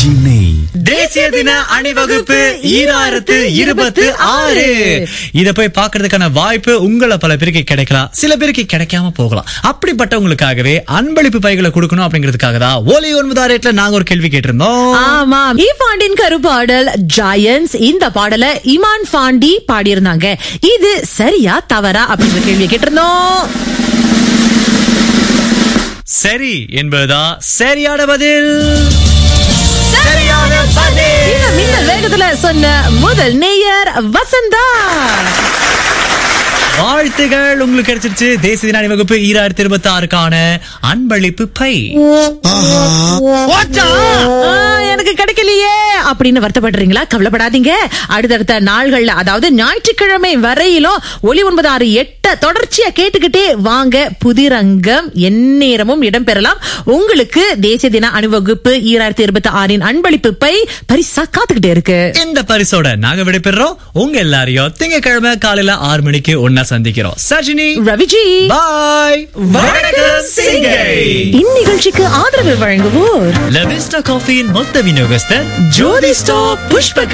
நெய் தேசிய தின அணிவகுப்பு ஈராயிரத்து இருபத்தி ஆறு இத போய் பாக்குறதுக்கான வாய்ப்பு உங்களை பல பேருக்கு கிடைக்கலாம் சில பேருக்கு கிடைக்காம போகலாம் அப்படிப்பட்டவங்களுக்காகவே அன்பளிப்பு பைகளை கொடுக்கணும் அப்படிங்கிறதுக்காக தான் ஒலி ஒன்பதாம் ரேட்ல நாங்க ஒரு கேள்வி கேட்டிருந்தோம் ஆமா ஈஃபாண்டின் கருப்பாடல் ஜாயன்ஸ் இந்த பாடல இமான் பாண்டி பாடியிருந்தாங்க இது சரியா தவறா அப்படின்ற கேள்வியை கேட்டிருந்தோம் சரி என்பதுதான் சரியான பதில் சரியான பதில் இந்த மின்னல் வேகத்துல சொன்ன முதல் நேயர் வசந்தா வாழ்த்துகள் உங்களுக்கு கிடைச்சிருச்சு தேசிய தின அணிவகுப்பு ஈராயிரத்தி இருபத்தி ஆறுக்கான அன்பளிப்பு பை ஆ, எனக்கு கிடைக்கலையே அப்படின்னு வருத்தப்படுறீங்களா கவலைப்படாதீங்க அடுத்தடுத்த நாள்கள்ல அதாவது ஞாயிற்றுக்கிழமை வரையிலும் ஒலி ஒன்பது ஆறு எட்ட தொடர்ச்சியா கேட்டுக்கிட்டே வாங்க புதிரங்கம் எந்நேரமும் இடம்பெறலாம் உங்களுக்கு தேசிய தின அணிவகுப்பு ஈராயிரத்தி இருபத்தி ஆறின் அன்பளிப்பு பை பரிசா காத்துக்கிட்டே இருக்கு இந்த பரிசோட நாங்க விடைபெறோம் உங்க எல்லாரையும் திங்கட்கிழமை காலையில ஆறு மணிக்கு ஒன்னா சந்திக்கிறோம் சஜினி ரவிஜி பாய் வணக்கம் சிங்கை இந்நிகழ்ச்சிக்கு ஆதரவு வழங்குவோர் லவிஸ்டா காஃபியின் மொத்த விநியோகஸ்தர் ஜோதி ஸ்டாப் புஷ்பக